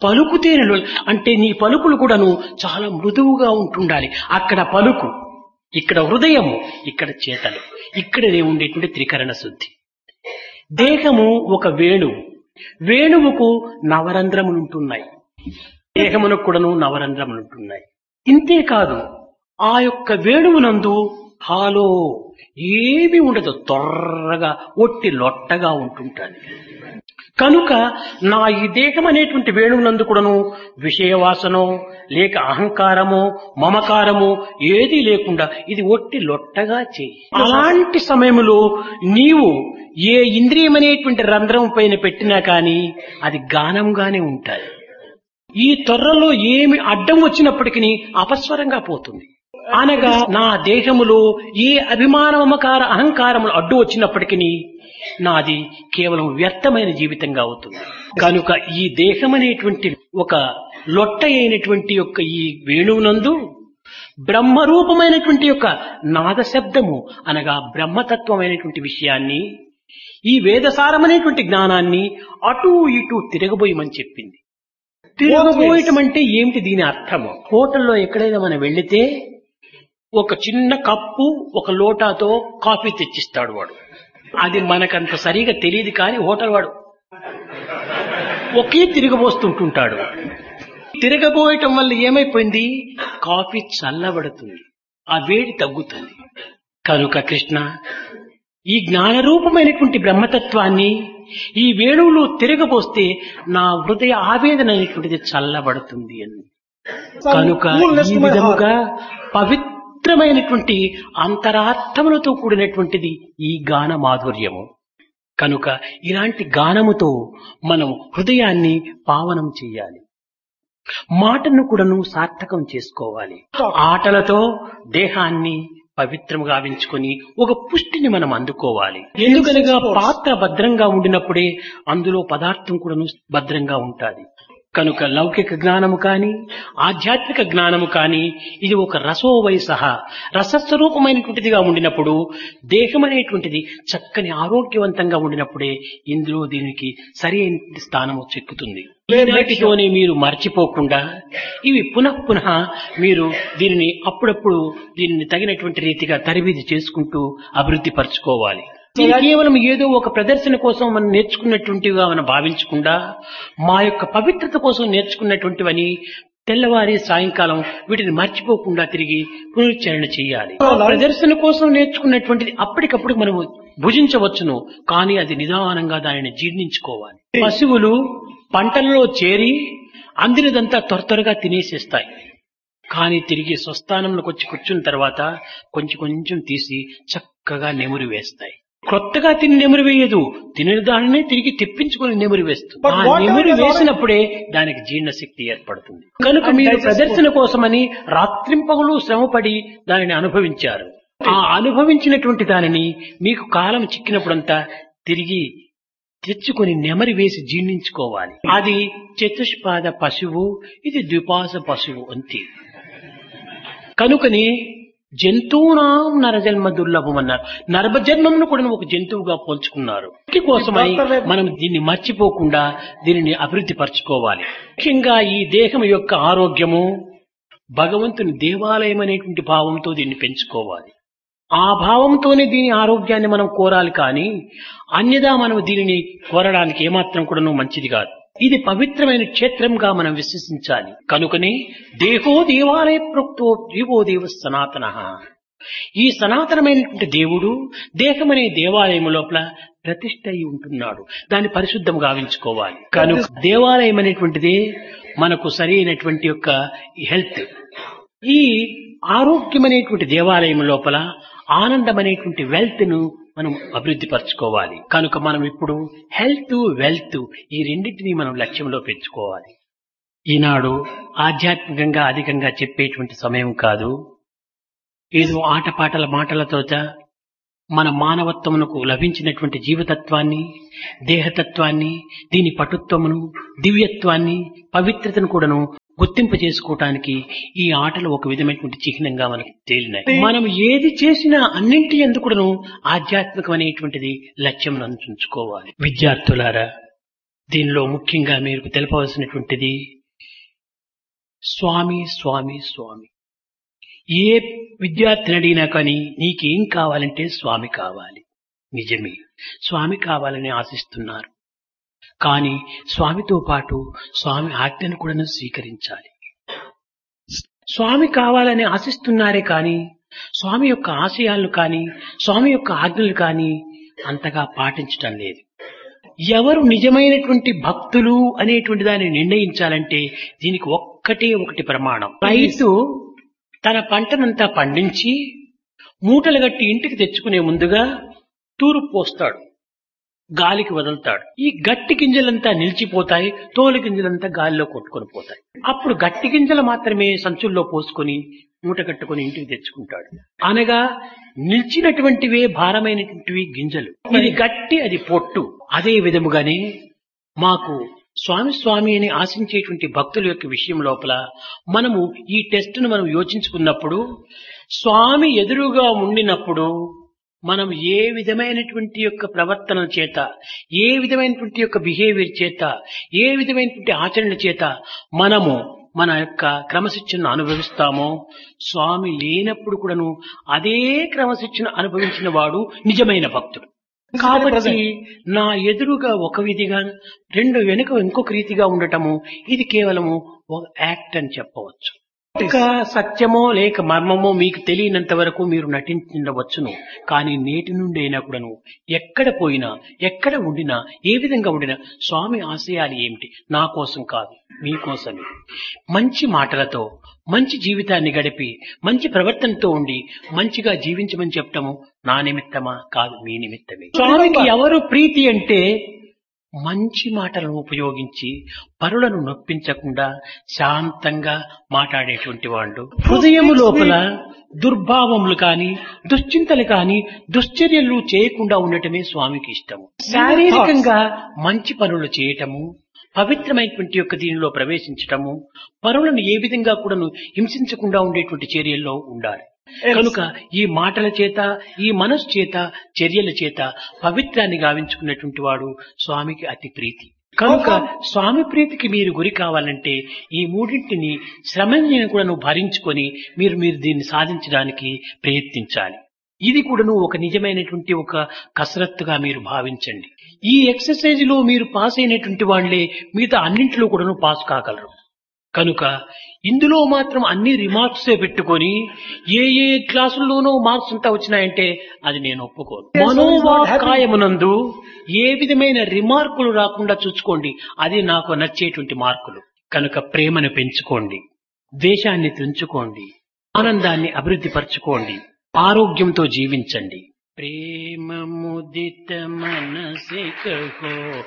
పలుకుతేనే లొ- అంటే నీ పలుకులు కూడాను చాలా మృదువుగా ఉంటుండాలి అక్కడ పలుకు ఇక్కడ హృదయము ఇక్కడ చేతలు ఇక్కడనే ఉండేటువంటి త్రికరణ శుద్ధి దేహము ఒక వేణువు వేణువుకు నవరంధ్రములుంటున్నాయి దేహమునకు కూడాను నవరంధ్రములుంటున్నాయి ఇంతే కాదు ఆ యొక్క వేణువునందు హాలో ఏమీ ఉండదు తొర్రగా ఒట్టి లొట్టగా ఉంటుంటాను కనుక నా ఈ దేహం అనేటువంటి వేణువునందు కూడాను విషయవాసనో లేక అహంకారమో మమకారమో ఏదీ లేకుండా ఇది ఒట్టి లొట్టగా చేయి అలాంటి సమయంలో నీవు ఏ ఇంద్రియం అనేటువంటి రంధ్రం పైన పెట్టినా కానీ అది గానంగానే ఉంటాయి ఈ తొర్రలో ఏమి అడ్డం వచ్చినప్పటికీ అపస్వరంగా పోతుంది అనగా నా దేహములో ఏ అభిమాన మమకార అహంకారములు అడ్డు వచ్చినప్పటికీ నాది కేవలం వ్యర్థమైన జీవితంగా అవుతుంది కనుక ఈ దేహం అనేటువంటి ఒక లొట్ట అయినటువంటి యొక్క ఈ వేణువునందు బ్రహ్మరూపమైనటువంటి యొక్క నాదశబ్దము అనగా బ్రహ్మతత్వమైనటువంటి విషయాన్ని ఈ వేదసారమైనటువంటి జ్ఞానాన్ని అటు ఇటు తిరగబోయమని చెప్పింది తిరగబోయటం అంటే ఏమిటి దీని అర్థము హోటల్లో ఎక్కడైనా మనం వెళితే ఒక చిన్న కప్పు ఒక లోటాతో కాఫీ తెచ్చిస్తాడు వాడు అది మనకంత సరిగా తెలియదు కానీ హోటల్ వాడు ఒకే తిరగబోస్తుంటుంటాడు తిరగబోయటం వల్ల ఏమైపోయింది కాఫీ చల్లబడుతుంది ఆ వేడి తగ్గుతుంది కనుక కృష్ణ ఈ జ్ఞానరూపమైనటువంటి బ్రహ్మతత్వాన్ని ఈ వేణువులు తిరగబోస్తే నా హృదయ ఆవేదన అనేటువంటిది చల్లబడుతుంది అని కనుక coolness ఈ to my heart. విధముగా పవిత్రమైనటువంటి అంతరార్థములతో కూడినటువంటిది ఈ గాన మాధుర్యము కనుక ఇలాంటి గానముతో మనం హృదయాన్ని పావనం చేయాలి మాటను కూడాను సార్థకం చేసుకోవాలి ఆటలతో దేహాన్ని పవిత్రముగా గావించుకొని ఒక పుష్టిని మనం అందుకోవాలి ఎందుకనగా పాత్ర భద్రంగా ఉండినప్పుడే అందులో పదార్థం కూడాను భద్రంగా ఉంటాది కనుక లౌకిక జ్ఞానము కాని ఆధ్యాత్మిక జ్ఞానము కాని ఇది ఒక రసోవై సహా రసస్వరూపమైనటువంటిదిగా ఉండినప్పుడు దేహం అనేటువంటిది చక్కని ఆరోగ్యవంతంగా ఉండినప్పుడే ఇందులో దీనికి సరైన స్థానము చెక్కుతుంది ఈనాటితోనే మీరు మర్చిపోకుండా ఇవి పునః పునః మీరు దీనిని అప్పుడప్పుడు దీనిని తగినటువంటి రీతిగా తరబీదు చేసుకుంటూ అభివృద్ధి పరచుకోవాలి ఇది కేవలం ఏదో ఒక ప్రదర్శన కోసం మనం నేర్చుకున్నటువంటివిగా మనం భావించకుండా మా యొక్క పవిత్రత కోసం నేర్చుకున్నటువంటివని తెల్లవారి సాయంకాలం వీటిని మర్చిపోకుండా తిరిగి పునరుచ్చారణ చేయాలి ప్రదర్శన కోసం నేర్చుకున్నటువంటిది అప్పటికప్పుడు మనము భుజించవచ్చును కానీ అది నిదానంగా దానిని జీర్ణించుకోవాలి పశువులు పంటలలో చేరి అందినదంతా త్వర త్వరగా తినేసేస్తాయి కానీ తిరిగి స్వస్థానంలోకి వచ్చి కూర్చున్న తర్వాత కొంచెం కొంచెం తీసి చక్కగా నెమురు వేస్తాయి కొత్తగా తిని నెమురు వేయదు తినే దానినే తిరిగి తెప్పించుకొని నెమురు వేస్తుంది But ఆ whatever నెమురు is already- వేసినప్పుడే దానికి జీర్ణశక్తి ఏర్పడుతుంది కనుక And మీరు digestible. ప్రదర్శన కోసమని రాత్రింపగలు శ్రమపడి దానిని అనుభవించారు ఆ అనుభవించినటువంటి దానిని మీకు కాలం చిక్కినప్పుడంతా తిరిగి తెచ్చుకొని నెమరి వేసి జీర్ణించుకోవాలి అది చతుష్పాద పశువు ఇది ద్విపాస పశువు అంతే కనుకని జంతువునాం నరజన్మ దుర్లభం అన్నారు నరజన్మమును కూడా ఒక జంతువుగా పోల్చుకున్నారు వీటి కోసమై మనం దీన్ని మర్చిపోకుండా దీనిని అభివృద్ధి పరచుకోవాలి ముఖ్యంగా ఈ దేహం యొక్క ఆరోగ్యము భగవంతుని దేవాలయం అనేటువంటి భావంతో దీన్ని పెంచుకోవాలి ఆ భావంతోనే దీని ఆరోగ్యాన్ని మనం కోరాలి కానీ అన్యదా మనం దీనిని కోరడానికి ఏమాత్రం కూడాను మంచిది కాదు ఇది పవిత్రమైన క్షేత్రంగా మనం విశ్వసించాలి కనుకనే దేహో దేవాలయ ప్రోక్తో జీవో దేవ సనాతన ఈ సనాతనమైనటువంటి దేవుడు దేహమనే దేవాలయం లోపల ప్రతిష్ట అయి ఉంటున్నాడు దాన్ని పరిశుద్ధం గావించుకోవాలి కనుక దేవాలయం అనేటువంటిదే మనకు సరైనటువంటి యొక్క హెల్త్ ఈ ఆరోగ్యం అనేటువంటి దేవాలయం లోపల ఆనందం అనేటువంటి వెల్త్ ను మనం అభివృద్ధి పరచుకోవాలి కనుక మనం ఇప్పుడు హెల్త్ వెల్త్ ఈ రెండింటినీ మనం లక్ష్యంలో పెంచుకోవాలి ఈనాడు ఆధ్యాత్మికంగా అధికంగా చెప్పేటువంటి సమయం కాదు ఏదో ఆటపాటల మాటలతో మన మానవత్వమునకు లభించినటువంటి జీవతత్వాన్ని దేహతత్వాన్ని దీని పటుత్వమును దివ్యత్వాన్ని పవిత్రతను కూడాను గుర్తింపు చేసుకోవటానికి ఈ ఆటలు ఒక విధమైనటువంటి చిహ్నంగా మనకి తేలినాయి మనం ఏది చేసినా అన్నింటి ఎందుకును ఆధ్యాత్మికమైనటువంటిది లక్ష్యం ఉంచుకోవాలి విద్యార్థులారా దీనిలో ముఖ్యంగా మీరు తెలపవలసినటువంటిది స్వామి స్వామి స్వామి ఏ విద్యార్థిని అడిగినా కానీ నీకేం కావాలంటే స్వామి కావాలి నిజమే స్వామి కావాలని ఆశిస్తున్నారు కానీ స్వామితో పాటు స్వామి ఆజ్ఞను కూడా స్వీకరించాలి స్వామి కావాలని ఆశిస్తున్నారే కానీ స్వామి యొక్క ఆశయాలను కానీ స్వామి యొక్క ఆజ్ఞలు కానీ అంతగా పాటించటం లేదు ఎవరు నిజమైనటువంటి భక్తులు అనేటువంటి దాన్ని నిర్ణయించాలంటే దీనికి ఒక్కటే ఒకటి ప్రమాణం రైతు తన పంటనంతా పండించి మూటలు గట్టి ఇంటికి తెచ్చుకునే ముందుగా తూరు పోస్తాడు గాలికి వదులుతాడు ఈ గట్టి గింజలంతా నిలిచిపోతాయి తోలు గింజలంతా గాలిలో కొట్టుకొని పోతాయి అప్పుడు గట్టి గింజలు మాత్రమే సంచుల్లో పోసుకొని మూట కట్టుకొని ఇంటికి తెచ్చుకుంటాడు అనగా నిలిచినటువంటివే భారమైనటువంటివి గింజలు ఇది గట్టి అది పొట్టు అదే విధముగానే మాకు స్వామి స్వామి అని ఆశించేటువంటి భక్తుల యొక్క విషయం లోపల మనము ఈ టెస్ట్ను మనం యోచించుకున్నప్పుడు స్వామి ఎదురుగా ఉండినప్పుడు మనం ఏ విధమైనటువంటి యొక్క ప్రవర్తన చేత ఏ విధమైనటువంటి యొక్క బిహేవియర్ చేత ఏ విధమైనటువంటి ఆచరణ చేత మనము మన యొక్క క్రమశిక్షణను అనుభవిస్తామో స్వామి లేనప్పుడు కూడాను అదే క్రమశిక్షణ అనుభవించిన వాడు నిజమైన భక్తుడు కాబట్టి నా ఎదురుగా ఒక విధిగా రెండు వెనుక ఇంకొక రీతిగా ఉండటము ఇది కేవలము ఒక యాక్ట్ అని చెప్పవచ్చు ఒక సత్యమో లేక మర్మమో మీకు తెలియనంత వరకు మీరు నటించవచ్చును కానీ నేటి నుండి అయినా కూడాను ఎక్కడ పోయినా ఎక్కడ ఉండినా ఏ విధంగా ఉండినా స్వామి ఆశయాలు ఏమిటి నా కోసం కాదు మీకోసమే మంచి మాటలతో మంచి జీవితాన్ని గడిపి మంచి ప్రవర్తనతో ఉండి మంచిగా జీవించమని చెప్పటము నా నిమిత్తమా కాదు మీ నిమిత్తమే స్వామికి ఎవరు ప్రీతి అంటే మంచి మాటలను ఉపయోగించి పరులను నొప్పించకుండా శాంతంగా మాట్లాడేటువంటి వాళ్ళు హృదయము లోపల దుర్భావములు కాని దుశ్చింతలు కాని దుశ్చర్యలు చేయకుండా ఉండటమే స్వామికి ఇష్టము శారీరకంగా మంచి పనులు చేయటము పవిత్రమైనటువంటి యొక్క దీనిలో ప్రవేశించటము పరులను ఏ విధంగా కూడాను హింసించకుండా ఉండేటువంటి చర్యల్లో ఉండాలి కనుక ఈ మాటల చేత ఈ మనసు చేత చర్యల చేత పవిత్రాన్ని గావించుకున్నటువంటి వాడు స్వామికి అతి ప్రీతి కనుక స్వామి ప్రీతికి మీరు గురి కావాలంటే ఈ మూడింటిని శ్రమని కూడాను భరించుకొని మీరు మీరు దీన్ని సాధించడానికి ప్రయత్నించాలి ఇది కూడాను ఒక నిజమైనటువంటి ఒక కసరత్తుగా మీరు భావించండి ఈ ఎక్సర్సైజ్ లో మీరు పాస్ అయినటువంటి వాళ్లే మిగతా అన్నింటిలో కూడాను పాస్ కాగలరు కనుక ఇందులో మాత్రం అన్ని రిమార్క్స్ పెట్టుకొని ఏ ఏ క్లాసుల్లోనూ మార్క్స్ అంతా వచ్చినాయంటే అది నేను ఒప్పుకోను మనోవాకాయమునందు ఏ విధమైన రిమార్కులు రాకుండా చూసుకోండి అది నాకు నచ్చేటువంటి మార్కులు కనుక ప్రేమను పెంచుకోండి ద్వేషాన్ని తుంచుకోండి ఆనందాన్ని అభివృద్ధి పరచుకోండి ఆరోగ్యంతో జీవించండి ప్రేమ ముదిత మనసే కహో